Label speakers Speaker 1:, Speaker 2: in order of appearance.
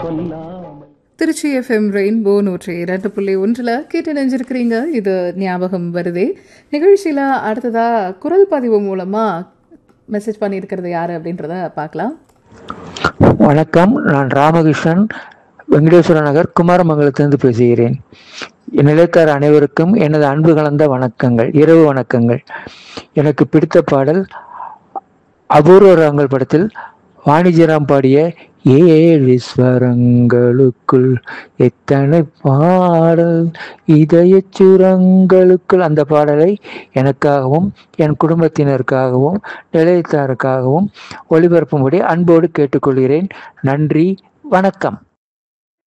Speaker 1: கொல்லாமல்
Speaker 2: Trichy FM rainbow நூற்றி இரண்டு புள்ளி ஒன்றில் கேட்டு நினைஞ்சிருக்கிறீங்க இது ஞாபகம் வருதே நிகழ்ச்சியில் அடுத்ததா குரல் பதிவு மூலமாக மெசேஜ் பண்ணியிருக்கிறது யார் அப்படின்றத பார்க்கலாம்
Speaker 3: வணக்கம் நான் ராமகிருஷ்ணன் வெங்கடேஸ்வர நகர் குமாரமங்கலத்திலிருந்து பேசுகிறேன் நிலையத்தார் அனைவருக்கும் எனது அன்பு கலந்த வணக்கங்கள் இரவு வணக்கங்கள் எனக்கு பிடித்த பாடல் அபூர்வ ராங்கல் படத்தில் வாணிஜராம் பாடிய ஏழு ஸ்வரங்களுக்குள் எத்தனை பாடல் இதய சுரங்களுக்குள் அந்த பாடலை எனக்காகவும் என் குடும்பத்தினருக்காகவும் நிலையத்தாருக்காகவும் ஒளிபரப்பும்படி அன்போடு கேட்டுக்கொள்கிறேன் நன்றி வணக்கம்